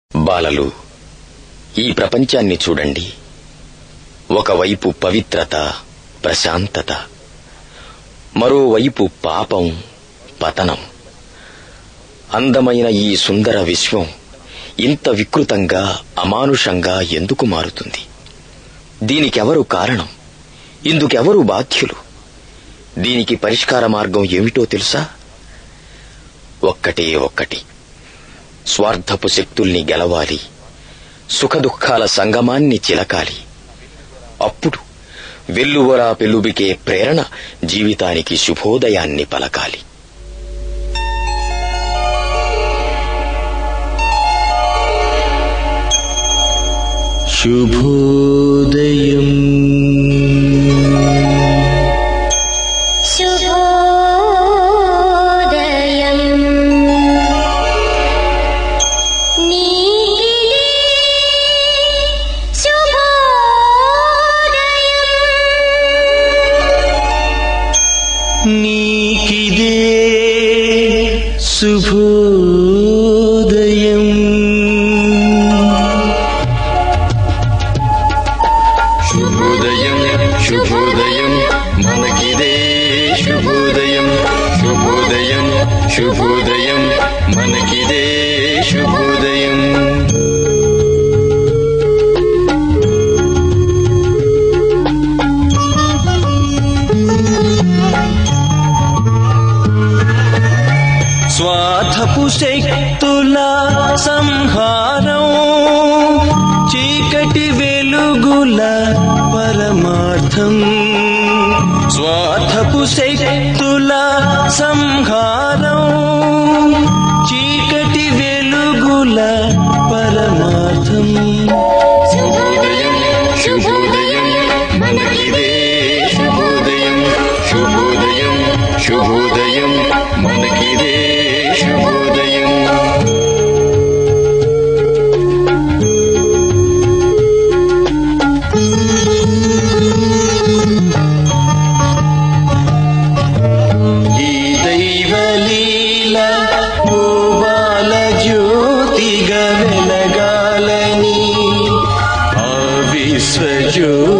బాలలు ఈ ప్రపంచాన్ని చూడండి ఒకవైపు పవిత్రత ప్రశాంతత మరోవైపు పాపం పతనం అందమైన ఈ సుందర విశ్వం ఇంత వికృతంగా అమానుషంగా ఎందుకు మారుతుంది దీనికెవరు కారణం ఇందుకెవరు బాధ్యులు దీనికి పరిష్కార మార్గం ఏమిటో తెలుసా ఒక్కటే ఒక్కటి స్వార్థపు శక్తుల్ని గెలవాలి సుఖదుఖాల సంగమాన్ని చిలకాలి అప్పుడు వెల్లువరా పెల్లుబికే ప్రేరణ జీవితానికి శుభోదయాన్ని పలకాలి శుభోదయం శుభోదయం నీకిలే శుభోదయం నీకిదే శుభోదయం శుభోదయం శుభోదయం మనకిదే శుభోదయం శుభోదయం శుభోదయం మనకిదే శుభోదయం స్వార్థపు శక్తుల సంహారం చీకటి వెలుగుల పరమార్థం స్వార్థపు శక్తుల సంహారం చీకటి వెలుగుల పరమార్థం శుభోదయం శుభోదయం మనకిదే శుభోదయం శుభోదయం శుభోదయం మనకిదే శుభోదయం ఈ దైవలీల ఓ బాల జ్యోతిగా వెలగాలని ఆ విశ్వజ్యోతి